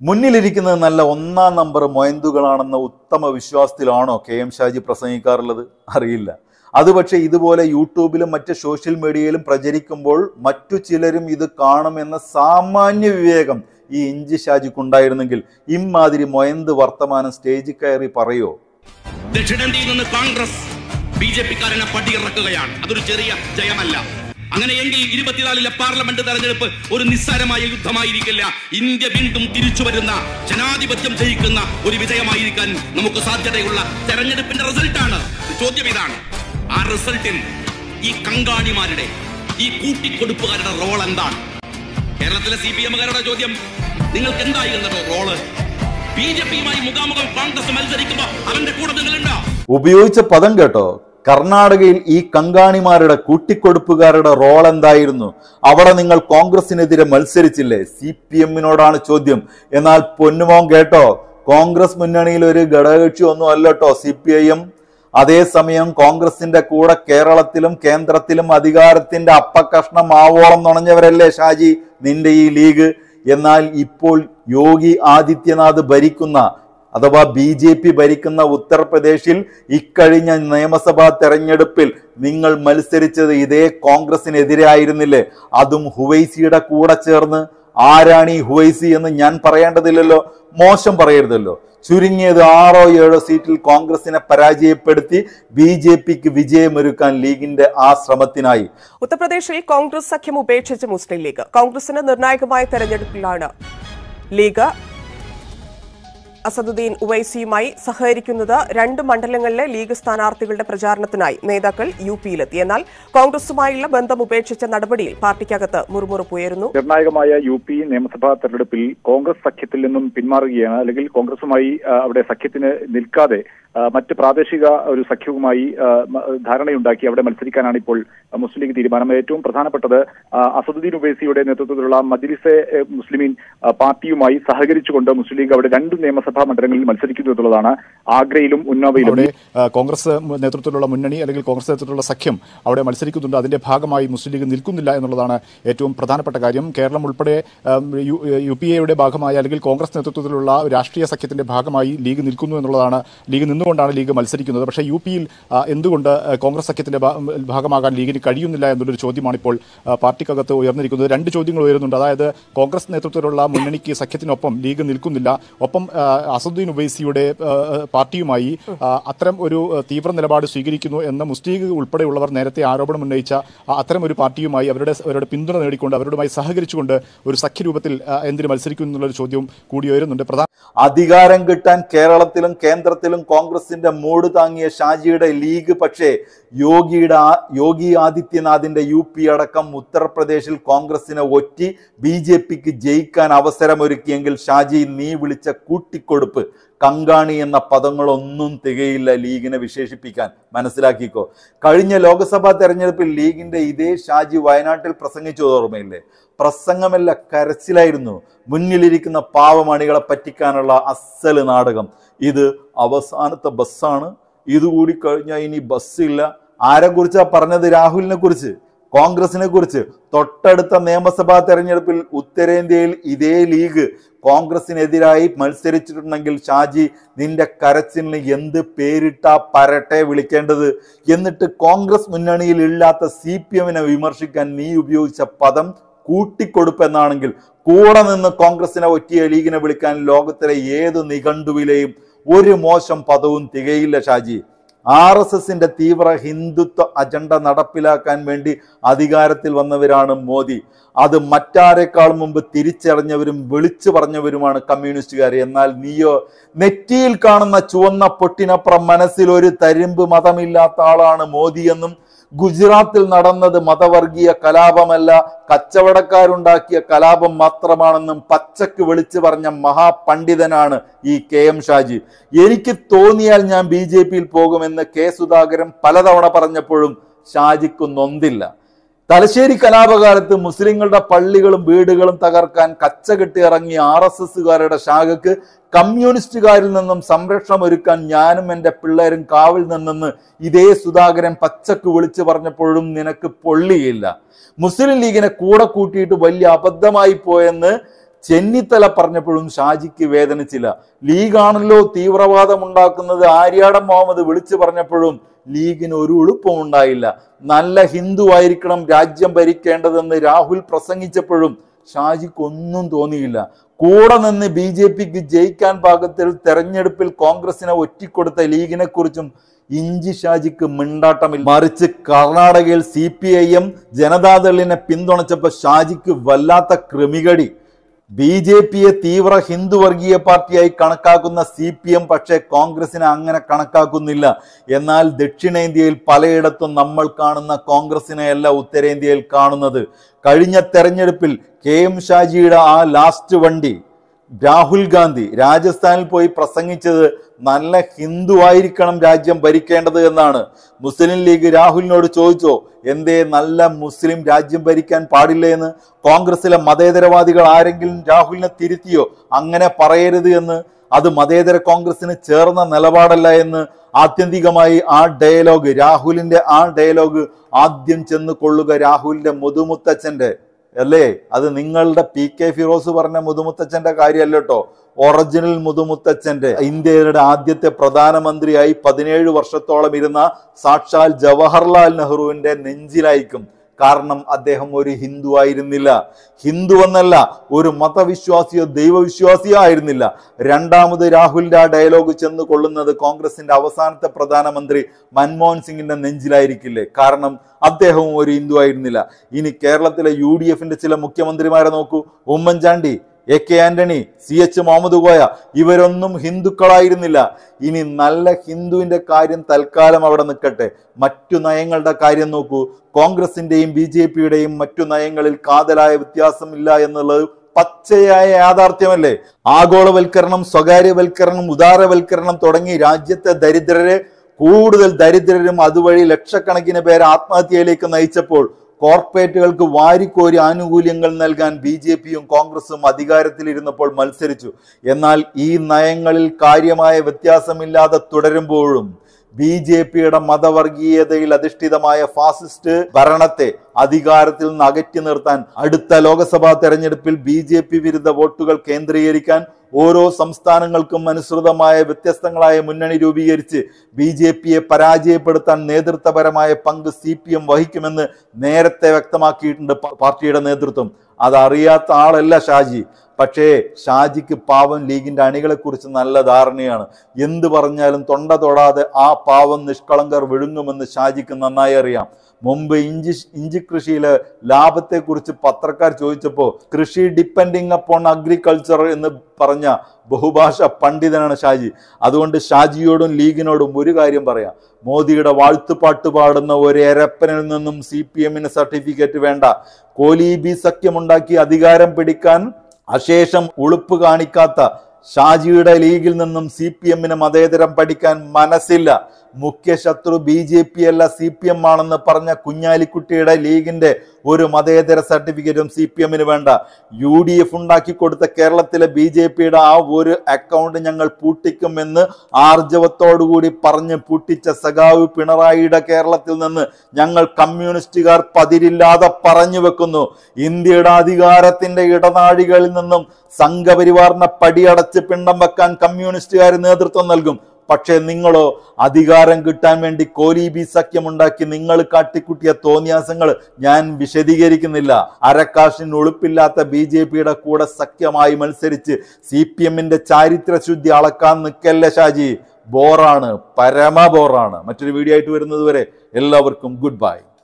മുന്നിലിരിക്കുന്നത് നല്ല ഒന്നാം നമ്പർ മൊയന്തുകളാണെന്ന ഉത്തമ വിശ്വാസത്തിലാണോ കെ എം ഷാജി പ്രസംഗിക്കാറുള്ളത് അറിയില്ല അത് പക്ഷേ ഇതുപോലെ യൂട്യൂബിലും മറ്റ് സോഷ്യൽ മീഡിയയിലും പ്രചരിക്കുമ്പോൾ മറ്റു ചിലരും ഇത് കാണുമെന്ന സാമാന്യ വിവേകം ഈ ഇഞ്ചി ഷാജിക്കുണ്ടായിരുന്നെങ്കിൽ ഇമാതിരി മൊയന്ത് വർത്തമാനം സ്റ്റേജിൽ കയറി പറയോ ദക്ഷിണേന്ത്യയിൽ നിന്ന് കോൺഗ്രസ് ബി ജെ പിക്കാരനെ പടിയിറക്കുകയാണ് അതൊരു ചെറിയ ജയമല്ല അങ്ങനെയെങ്കിൽ ഇരുപത്തിനാലിലെ പാർലമെന്റ് തെരഞ്ഞെടുപ്പ് ഒരു നിസ്സാരമായ യുദ്ധമായിരിക്കില്ല ഇന്ത്യ വീണ്ടും തിരിച്ചു വരുന്ന ജനാധിപത്യം ജയിക്കുന്ന ഒരു വിജയമായിരിക്കാൻ നമുക്ക് സാധ്യതയുള്ള തെരഞ്ഞെടുപ്പിന്റെ റിസൾട്ടാണ് ചോദ്യം ഇതാണ് ആ റിസൾട്ടിൽ ഈ കങ്കാണിമാരുടെ ഈ കൂട്ടിക്കൊടുപ്പുകാരുടെ റോൾ എന്താണ് കേരളത്തിലെ സി പി എമ്മുകാരുടെ ചോദ്യം നിങ്ങൾക്ക് എന്തായിരുന്നോ റോള് ബി ജെ പിയുമായി മുഖാമുഖം കോൺഗ്രസ് മത്സരിക്കുമ്പോ അവന്റെ കൂടെ നിങ്ങളുണ്ടോ ഉപയോഗിച്ച പദം കേട്ടോ കർണാടകയിൽ ഈ കങ്കാണിമാരുടെ കൂട്ടിക്കൊടുപ്പുകാരുടെ റോൾ എന്തായിരുന്നു അവിടെ നിങ്ങൾ കോൺഗ്രസിനെതിരെ മത്സരിച്ചില്ലേ സി പി എമ്മിനോടാണ് ചോദ്യം എന്നാൽ പൊന്നുമോൻ കേട്ടോ കോൺഗ്രസ് മുന്നണിയിൽ ഒരു ഘടകകക്ഷി ഒന്നും അല്ലട്ടോ സി പി ഐ എം അതേസമയം കോൺഗ്രസിന്റെ കൂടെ കേരളത്തിലും കേന്ദ്രത്തിലും അധികാരത്തിന്റെ അപ്പക്കഷ്ണം ആവോളം നുണഞ്ഞവരല്ലേ ഷാജി നിന്റെ ഈ ലീഗ് എന്നാൽ ഇപ്പോൾ യോഗി ആദിത്യനാഥ് ഭരിക്കുന്ന അഥവാ ബി ജെ പി ഭരിക്കുന്ന ഉത്തർപ്രദേശിൽ ഇക്കഴിഞ്ഞ നിയമസഭാ തെരഞ്ഞെടുപ്പിൽ നിങ്ങൾ മത്സരിച്ചത് ഇതേ കോൺഗ്രസിനെതിരെ ആയിരുന്നില്ലേ അതും ഹുവൈസിയുടെ കൂടെ ചേർന്ന് ആരാണ് ഈ ഹുവൈസി എന്ന് ഞാൻ പറയേണ്ടതില്ലല്ലോ മോശം പറയരുതല്ലോ ചുരുങ്ങിയത് ആറോ ഏഴോ സീറ്റിൽ കോൺഗ്രസിനെ പരാജയപ്പെടുത്തി ബി ജെ പിക്ക് വിജയമൊരുക്കാൻ ലീഗിന്റെ ആ ശ്രമത്തിനായി ഉത്തർപ്രദേശിൽ കോൺഗ്രസ് സഖ്യം ഉപേക്ഷിച്ച് മുസ്ലിം ലീഗ് കോൺഗ്രസിന് നിർണായകമായ തെരഞ്ഞെടുപ്പിലാണ് ലീഗ് അസദുദ്ദീൻ ഉവൈസിയുമായി സഹകരിക്കുന്നത് രണ്ട് മണ്ഡലങ്ങളിലെ ലീഗ് സ്ഥാനാർത്ഥികളുടെ പ്രചാരണത്തിനായി നേതാക്കൾ യു പിയിലെത്തി എന്നാൽ കോൺഗ്രസുമായുള്ള ബന്ധം ഉപേക്ഷിച്ച നടപടിയിൽ പാർട്ടിക്കകത്ത് മുറുമുറുപ്പുയരുന്നു നിർണായകമായ യു പി നിയമസഭാ തെരഞ്ഞെടുപ്പിൽ കോൺഗ്രസ് സഖ്യത്തിൽ നിന്നും പിന്മാറുകയാണ് അല്ലെങ്കിൽ കോൺഗ്രസുമായി ആ, അവിടെ സഖ്യത്തിന് നിൽക്കാതെ ആ, മറ്റ് പ്രാദേശിക ഒരു സഖ്യവുമായി ആ, മ- ധാരണയുണ്ടാക്കി അവിടെ മത്സരിക്കാനാണ് ഇപ്പോൾ ആ, മുസ്ലിം ലീഗ് തീരുമാനം ഏറ്റവും പ്രധാനപ്പെട്ടത് ആ, അസദുദ്ദീൻ ഉവൈസിയുടെ നേതൃത്വത്തിലുള്ള മജ്ലിസെ എ, മുസ്ലിമീൻ ആ, പാർട്ടിയുമായി സഹകരിച്ചുകൊണ്ട് മുസ്ലിം ലീഗ് അവിടെ രണ്ട് നിയമസഭാ മണ്ഡലങ്ങളിൽ മത്സരിക്കുന്നു എന്നുള്ളതാണ് ആഗ്രയിലും ഉന്നാവയിലും അവിടെ ആ, കോൺഗ്രസ് നേതൃത്വത്തിലുള്ള മുന്നണി അല്ലെങ്കിൽ കോൺഗ്രസ് നേതൃത്വത്തിലുള്ള സഖ്യം അവിടെ മത്സരിക്കുന്നുണ്ട് അതിന്റെ ഭാഗമായി മുസ്ലിം ലീഗ് നിൽക്കുന്നില്ല എന്നുള്ളതാണ് ഏറ്റവും പ്രധാനപ്പെട്ട കാര്യം കേരളം ഉൾപ്പെടെ ആം, യു- യു പി എയുടെ ഭാഗമായി അല്ലെങ്കിൽ കോൺഗ്രസ് നേതൃത്വത്തിലുള്ള രാഷ്ട്രീയ സഖ്യത്തിന്റെ ഭാഗമായി ലീഗ് നിൽക്കുന്നു എന്നുള്ളതാണ് ലീഗ് നിന്നുകൊണ്ടാണ് ലീഗ് മത്സരിക്കുന്നത് പക്ഷേ യു പിയിൽ ആ, എന്തുകൊണ്ട് ആ, കോൺഗ്രസ് സഖ്യത്തിന്റെ ഭാ- ഭാഗമാകാൻ ലീഗിന് കഴിയുന്നില്ല എന്നുള്ളൊരു ചോദ്യമാണ് ഇപ്പോൾ ആ, പാർട്ടിക്കകത്ത് ഉയർന്നിരിക്കുന്നത് രണ്ട് ചോദ്യങ്ങൾ ഉയരുന്നുണ്ട് അതായത് കോൺഗ്രസ് നേതൃത്വത്തിലുള്ള മുന്നണിക്ക് സഖ്യത്തിനൊപ്പം ലീഗ് നിൽക്കുന്നില്ല ഒപ്പം ആ, അസദുദ്ദീൻ ഉവൈസിയുടെ ആ, പാർട്ടിയുമായി ആ, അത്തരം ഒരു ആ, തീവ്ര നിലപാട് സ്വീകരിക്കുന്നു എന്ന മുസ്ലിം ലീഗ് ഉൾപ്പെടെയുള്ളവർ നേരത്തെ ആരോപണം ഉന്നയിച്ച ആ, അത്തരം ഒരു പാർട്ടിയുമായി അവരുടെ അവരുടെ പിന്തുണ നേടിക്കൊണ്ട് അവരുമായി സഹകരിച്ചുകൊണ്ട് ഒരു സഖ്യരൂപത്തിൽ ആ, എന്തിന് മത്സരിക്കുന്നു എന്നുള്ളൊരു ചോദ്യവും കൂടി ഉയരുന്നുണ്ട് പ്രധാന അധികാരം കിട്ടാൻ കേരളത്തിലും കേന്ദ്രത്തിലും കോൺഗ്രസിന്റെ മൂട് താങ്ങിയ ഷാജിയുടെ ലീഗ് പക്ഷേ യോഗിയുടെ ആ- യോഗി ആദിത്യനാഥിന്റെ യു പി അടക്കം ഉത്തർപ്രദേശിൽ കോൺഗ്രസിനെ ഒറ്റി ബി ജെ പിക്ക് ജയിക്കാൻ അവസരമൊരുക്കിയെങ്കിൽ ഷാജി നീ വിളിച്ച കൂട്ടിക്കൊടുപ്പ് കങ്കാണി എന്ന പദങ്ങളൊന്നും തികയില്ല ലീഗിനെ വിശേഷിപ്പിക്കാൻ മനസ്സിലാക്കിക്കോ കഴിഞ്ഞ ലോക്സഭാ തെരഞ്ഞെടുപ്പിൽ ലീഗിന്റെ ഇതേ ഷാജി വയനാട്ടിൽ പ്രസംഗിച്ചത് ഓർമ്മയില്ലേ പ്രസംഗമല്ല കരച്ചിലായിരുന്നു മുന്നിലിരിക്കുന്ന പാവമണികളെ പറ്റിക്കാനുള്ള അസല് നാടകം ഇത് അവസാനത്തെ ബസ്സാണ് ഇതുകൂടി കഴിഞ്ഞാൽ ഇനി ബസ്സില്ല ആരെ കുറിച്ചാ പറഞ്ഞത് രാഹുലിനെ കുറിച്ച് കോൺഗ്രസിനെ കുറിച്ച് തൊട്ടടുത്ത നിയമസഭാ തെരഞ്ഞെടുപ്പിൽ ഉത്തരേന്ത്യയിൽ ഇതേ ലീഗ് കോൺഗ്രസിനെതിരായി മത്സരിച്ചിട്ടുണ്ടെങ്കിൽ ഷാജി നിന്റെ കരച്ചിലിന് എന്ത് പേരിട്ടാ പരട്ടെ വിളിക്കേണ്ടത് എന്നിട്ട് കോൺഗ്രസ് മുന്നണിയിൽ ഇല്ലാത്ത സി പി എമ്മിനെ വിമർശിക്കാൻ നീ ഉപയോഗിച്ച പദം കൂട്ടിക്കൊടുപ്പെന്നാണെങ്കിൽ കൂടെ നിന്ന് കോൺഗ്രസിനെ ഒറ്റിയ ലീഗിനെ വിളിക്കാൻ ലോകത്തിലെ ഏത് നിഘണ്ടുവിലെയും ഒരു മോശം പദവും തികയില്ല ഷാജി ആർ എസ് എസിന്റെ തീവ്ര ഹിന്ദുത്വ അജണ്ട നടപ്പിലാക്കാൻ വേണ്ടി അധികാരത്തിൽ വന്നവരാണ് മോദി അത് മറ്റാരെക്കാൾ മുമ്പ് തിരിച്ചറിഞ്ഞവരും വിളിച്ചു പറഞ്ഞവരുമാണ് കമ്മ്യൂണിസ്റ്റുകാർ എന്നാൽ നീയോ നെറ്റിയിൽ കാണുന്ന ചുവന്ന പൊട്ടിനപ്പുറം മനസ്സിൽ ഒരു തരിമ്പ് മതമില്ലാത്ത ആളാണ് മോദിയെന്നും ഗുജറാത്തിൽ നടന്നത് മതവർഗീയ കലാപമല്ല കച്ചവടക്കാരുണ്ടാക്കിയ കലാപം മാത്രമാണെന്നും പച്ചക്ക് വിളിച്ചു പറഞ്ഞ മഹാപണ്ഡിതനാണ് ഈ കെ എം ഷാജി എനിക്ക് തോന്നിയാൽ ഞാൻ ബി ജെ പിയിൽ പോകുമെന്ന് കെ സുധാകരൻ പലതവണ പറഞ്ഞപ്പോഴും ഷാജിക്ക് നൊന്തില്ല തലശ്ശേരി കലാപകാലത്ത് മുസ്ലിങ്ങളുടെ പള്ളികളും വീടുകളും തകർക്കാൻ കച്ചകെട്ടി ഇറങ്ങിയ ആർ എസ് എസുകാരുടെ ശാഖക്ക് കമ്മ്യൂണിസ്റ്റുകാരിൽ നിന്നും സംരക്ഷണം ഒരുക്കാൻ ഞാനും എൻ്റെ പിള്ളേരും കാവിൽ നിന്നെന്ന് ഇതേ സുധാകരൻ പച്ചക്ക് വിളിച്ചു പറഞ്ഞപ്പോഴും നിനക്ക് പൊള്ളിയില്ല മുസ്ലിം ലീഗിനെ കൂടെ കൂട്ടിയിട്ട് വലിയ അബദ്ധമായി പോയെന്ന് ചെന്നിത്തല പറഞ്ഞപ്പോഴും ഷാജിക്ക് വേദനിച്ചില്ല ലീഗാണല്ലോ തീവ്രവാദം ഉണ്ടാക്കുന്നത് ആര്യാടൻ മുഹമ്മദ് വിളിച്ചു പറഞ്ഞപ്പോഴും ലീഗിന് ഒരു ഉളുപ്പും ഉണ്ടായില്ല നല്ല ഹിന്ദു ആയിരിക്കണം രാജ്യം ഭരിക്കേണ്ടതെന്ന് രാഹുൽ പ്രസംഗിച്ചപ്പോഴും ഷാജിക്ക് ഒന്നും തോന്നിയില്ല കൂടെ നിന്ന് ബി ജെ പിക്ക് ജയിക്കാൻ പാകത്തിൽ തെരഞ്ഞെടുപ്പിൽ കോൺഗ്രസിനെ ഒറ്റിക്കൊടുത്ത ലീഗിനെ കുറിച്ചും ഇഞ്ചി ഷാജിക്ക് മിണ്ടാട്ടമില്ല മറിച്ച് കർണാടകയിൽ സി പി ഐ എം ജനതാദളിനെ പിന്തുണച്ചപ്പോൾ ഷാജിക്ക് വല്ലാത്ത ക്രിമികടി ബി ജെ പിയെ തീവ്ര ഹിന്ദു വർഗീയ പാർട്ടിയായി കണക്കാക്കുന്ന സി പി എം പക്ഷേ കോൺഗ്രസിനെ അങ്ങനെ കണക്കാക്കുന്നില്ല എന്നാൽ ദക്ഷിണേന്ത്യയിൽ പലയിടത്തും നമ്മൾ കാണുന്ന കോൺഗ്രസിനെയല്ല ഉത്തരേന്ത്യയിൽ കാണുന്നത് കഴിഞ്ഞ തെരഞ്ഞെടുപ്പിൽ കെ എം ഷാജിയുടെ ആ ലാസ്റ്റ് വണ്ടി രാഹുൽ ഗാന്ധി രാജസ്ഥാനിൽ പോയി പ്രസംഗിച്ചത് നല്ല ഹിന്ദു ആയിരിക്കണം രാജ്യം ഭരിക്കേണ്ടത് എന്നാണ് മുസ്ലിം ലീഗ് രാഹുലിനോട് ചോദിച്ചോ എന്തേ നല്ല മുസ്ലിം രാജ്യം ഭരിക്കാൻ പാടില്ല എന്ന് കോൺഗ്രസിലെ മതേതരവാദികൾ ആരെങ്കിലും രാഹുലിനെ തിരുത്തിയോ അങ്ങനെ പറയരുത് എന്ന് അത് മതേതര കോൺഗ്രസിന് ചേർന്ന നിലപാടല്ല എന്ന് ആത്യന്തികമായി ആ ഡയലോഗ് രാഹുലിന്റെ ആ ഡയലോഗ് ആദ്യം ചെന്ന് കൊള്ളുക രാഹുലിന്റെ മുതുമുത്തച്ഛന്റെ അല്ലേ അത് നിങ്ങളുടെ പി കെ ഫിറോസ് പറഞ്ഞ മുതുമുത്തച്ഛന്റെ കാര്യമല്ല കേട്ടോ ഒറിജിനൽ മുതുമുത്തച്ഛന്റെ ഇന്ത്യയുടെ ആദ്യത്തെ പ്രധാനമന്ത്രിയായി പതിനേഴ് വർഷത്തോളം ഇരുന്ന സാക്ഷാൽ ജവഹർലാൽ നെഹ്റുവിന്റെ നെഞ്ചിലായിരിക്കും കാരണം അദ്ദേഹം ഒരു ഹിന്ദു ആയിരുന്നില്ല ഹിന്ദു എന്നല്ല ഒരു മതവിശ്വാസിയോ ദൈവവിശ്വാസിയോ ആയിരുന്നില്ല രണ്ടാമത് രാഹുലിന്റെ ആ ഡയലോഗ് ചെന്ന് കൊള്ളുന്നത് കോൺഗ്രസിന്റെ അവസാനത്തെ പ്രധാനമന്ത്രി മൻമോഹൻ സിംഗിന്റെ നെഞ്ചിലായിരിക്കില്ലേ കാരണം അദ്ദേഹവും ഒരു ഹിന്ദു ആയിരുന്നില്ല ഇനി കേരളത്തിലെ യു ഡി എഫിന്റെ ചില മുഖ്യമന്ത്രിമാരെ നോക്കൂ Oommen Chandy A K Antony C H Muhammad Koya ഇവരൊന്നും ഹിന്ദുക്കളായിരുന്നില്ല ഇനി നല്ല ഹിന്ദുവിന്റെ കാര്യം തൽക്കാലം അവിടെ നിൽക്കട്ടെ മറ്റു നയങ്ങളുടെ കാര്യം നോക്കൂ കോൺഗ്രസിന്റെയും ബി ജെ പിയുടെയും മറ്റു നയങ്ങളിൽ കാതലായ വ്യത്യാസമില്ല എന്നുള്ളത് പച്ചയായ യാഥാർത്ഥ്യമല്ലേ ആഗോളവൽക്കരണം സ്വകാര്യവൽക്കരണം ഉദാരവൽക്കരണം തുടങ്ങി രാജ്യത്തെ ദരിദ്രരെ കൂടുതൽ ദരിദ്രരും അതുവഴി ലക്ഷക്കണക്കിന് പേരെ ആത്മഹത്യയിലേക്ക് നയിച്ചപ്പോൾ കോർപ്പറേറ്റുകൾക്ക് വാരിക്കോരി ആനുകൂല്യങ്ങൾ നൽകാൻ ബി ജെ പിയും കോൺഗ്രസും അധികാരത്തിലിരുന്നപ്പോൾ മത്സരിച്ചു എന്നാൽ ഈ നയങ്ങളിൽ കാര്യമായ വ്യത്യാസമില്ലാതെ തുടരുമ്പോഴും ബി ജെ പിയുടെ മതവർഗീയതയിൽ അധിഷ്ഠിതമായ ഫാസിസ്റ്റ് ഭരണത്തെ അധികാരത്തിൽ നിന്ന് അകറ്റി നിർത്താൻ അടുത്ത ലോക്സഭാ തെരഞ്ഞെടുപ്പിൽ ബി ജെ പി വിരുദ്ധ വോട്ടുകൾ കേന്ദ്രീകരിക്കാൻ ഓരോ സംസ്ഥാനങ്ങൾക്കും അനുസൃതമായ വ്യത്യസ്തങ്ങളായ മുന്നണി രൂപീകരിച്ച് ബി ജെ പിയെ പരാജയപ്പെടുത്താൻ നേതൃത്വപരമായ പങ്ക് സി പി എം വഹിക്കുമെന്ന് നേരത്തെ വ്യക്തമാക്കിയിട്ടുണ്ട് പ- പാർട്ടിയുടെ നേതൃത്വം അതറിയാത്ത ആളല്ല ഷാജി പക്ഷേ ഷാജിക്ക് പാവം ലീഗിന്റെ അണികളെ കുറിച്ച് നല്ല ധാരണയാണ് എന്ത് പറഞ്ഞാലും തൊണ്ട തൊടാതെ ആ പാവം നിഷ്കളങ്കർ വിഴുങ്ങുമെന്ന് ഷാജിക്ക് നന്നായി അറിയാം മുമ്പ് ഇഞ്ചി ഇഞ്ചി കൃഷിയിലെ ലാഭത്തെക്കുറിച്ച് പത്രക്കാർ ചോദിച്ചപ്പോൾ കൃഷി ഡിപ്പെൻഡിങ് അപ്പോൺ അഗ്രികൾച്ചർ എന്ന് പറഞ്ഞ ബഹുഭാഷ പണ്ഡിതനാണ് ഷാജി അതുകൊണ്ട് ഷാജിയോടും ലീഗിനോടും ഒരു കാര്യം പറയാം മോദിയുടെ വാഴ്ത്തുപാട്ട് പാടുന്ന ഒരു എരപ്പനിൽ നിന്നും സി പി എമ്മിന് സർട്ടിഫിക്കറ്റ് വേണ്ട കോലീബി സഖ്യമുണ്ടാക്കി അധികാരം പിടിക്കാൻ അശേഷം ഉളുപ്പ് കാണിക്കാത്ത ഷാജിയുടെ ലീഗിൽ നിന്നും സി പി എമ്മിന് മതേതരം പഠിക്കാൻ മനസ്സില്ല മുഖ്യ ശത്രു ബി ജെ പി അല്ല സി പി എം ആണെന്ന് പറഞ്ഞ കുഞ്ഞാലിക്കുട്ടിയുടെ ലീഗിന്റെ ഒരു മതേതര സർട്ടിഫിക്കറ്റും സി പി എമ്മിന് വേണ്ട യു ഡി എഫ് ഉണ്ടാക്കി കൊടുത്ത കേരളത്തിലെ ബി ജെ പിയുടെ ആ ഒരു അക്കൗണ്ട് ഞങ്ങൾ പൂട്ടിക്കുമെന്ന് ആർജവത്തോടുകൂടി പറഞ്ഞ് പൂട്ടിച്ച സഖാവ് പിണറായിയുടെ കേരളത്തിൽ നിന്ന് ഞങ്ങൾ കമ്മ്യൂണിസ്റ്റുകാർ പതിരില്ലാതെ പറഞ്ഞു വെക്കുന്നു ഇന്ത്യയുടെ അധികാരത്തിന്റെ ഇടനാഴികളിൽ നിന്നും സംഘപരിവാറിനെ പടിയടച്ച് പിണ്ടം വെക്കാൻ കമ്മ്യൂണിസ്റ്റുകാർ നേതൃത്വം നൽകും പക്ഷേ നിങ്ങളോ അധികാരം കിട്ടാൻ വേണ്ടി കോലീബി സഖ്യമുണ്ടാക്കി നിങ്ങൾ കാട്ടിക്കുട്ടിയ തോന്നിയാസങ്ങൾ ഞാൻ വിശദീകരിക്കുന്നില്ല അരക്കാശിന് ഉളുപ്പില്ലാത്ത ബി ജെ പിയുടെ കൂടെ സഖ്യമായി മത്സരിച്ച് സി പി എമ്മിന്റെ ചാരിത്രശുദ്ധി അളക്കാൻ നിൽക്കല്ല ഷാജി ബോറാണ് പരമ ബോറാണ് മറ്റൊരു വീഡിയോ ആയിട്ട് വരുന്നത് വരെ എല്ലാവർക്കും ഗുഡ് ബൈ